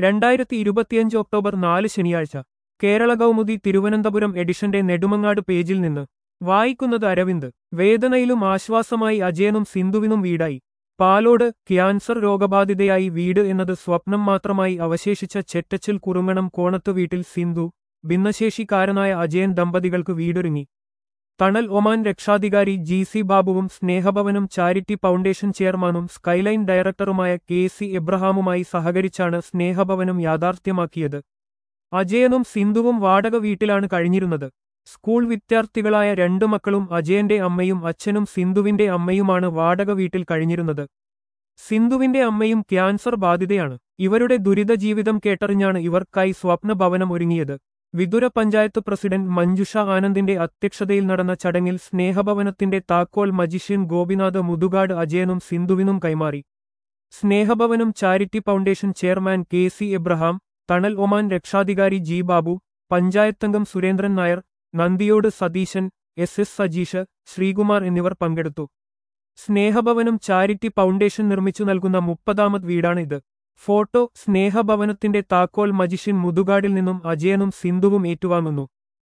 രണ്ടായിരത്തി ഇരുപത്തിയഞ്ച് ഒക്ടോബർ നാല് ശനിയാഴ്ച കേരള കൗമുദി തിരുവനന്തപുരം എഡിഷന്റെ നെടുമങ്ങാട് പേജിൽ നിന്ന് വായിക്കുന്നത് അരവിന്ദ് വേദനയിലും ആശ്വാസമായി അജയനും സിന്ധുവിനും വീടായി പാലോട് ക്യാൻസർ രോഗബാധിതയായി വീട് എന്നത് സ്വപ്നം മാത്രമായി അവശേഷിച്ച ചെറ്റച്ചിൽ കുറുങ്ങണം കോണത്ത് വീട്ടിൽ സിന്ധു ഭിന്നശേഷിക്കാരനായ അജയൻ ദമ്പതികൾക്ക് വീടൊരുങ്ങി തണൽ ഒമാൻ രക്ഷാധികാരി ജി സി ബാബുവും സ്നേഹഭവനം ചാരിറ്റി ഫൗണ്ടേഷൻ ചെയർമാനും സ്കൈലൈൻ ഡയറക്ടറുമായ കെ സി എബ്രഹാമുമായി സഹകരിച്ചാണ് സ്നേഹഭവനം യാഥാർത്ഥ്യമാക്കിയത് അജയനും സിന്ധുവും വാടക വീട്ടിലാണ് കഴിഞ്ഞിരുന്നത് സ്കൂൾ വിദ്യാർത്ഥികളായ രണ്ടു മക്കളും അജയന്റെ അമ്മയും അച്ഛനും സിന്ധുവിന്റെ അമ്മയുമാണ് വാടക വീട്ടിൽ കഴിഞ്ഞിരുന്നത് സിന്ധുവിന്റെ അമ്മയും ക്യാൻസർ ബാധിതയാണ് ഇവരുടെ ദുരിത ജീവിതം കേട്ടറിഞ്ഞാണ് ഇവർക്കായി സ്വപ്ന ഭവനം ഒരുങ്ങിയത് വിതുര പഞ്ചായത്ത് പ്രസിഡന്റ് മഞ്ജുഷ ആനന്ദിന്റെ അധ്യക്ഷതയിൽ നടന്ന ചടങ്ങിൽ സ്നേഹഭവനത്തിന്റെ താക്കോൽ മജിഷ്യൻ ഗോപിനാഥ് മുതുകാട് അജയനും സിന്ധുവിനും കൈമാറി സ്നേഹഭവനം charity foundation chairman K C Abraham Thanal Oman രക്ഷാധികാരി ജി ബാബു പഞ്ചായത്തംഗം സുരേന്ദ്രൻ നായർ നന്ദിയോട് സതീശൻ എസ് എസ് സജീഷ് ശ്രീകുമാർ എന്നിവർ പങ്കെടുത്തു സ്നേഹഭവനം ചാരിറ്റി ഫൗണ്ടേഷൻ നിർമ്മിച്ചു നൽകുന്ന മുപ്പതാമത് വീടാണിത് ഫോട്ടോ സ്നേഹഭവനത്തിന്റെ താക്കോൽ മജിഷ്യൻ മുതുകാടിൽ നിന്നും അജയനും സിന്ധുവും ഏറ്റുവാങ്ങുന്നു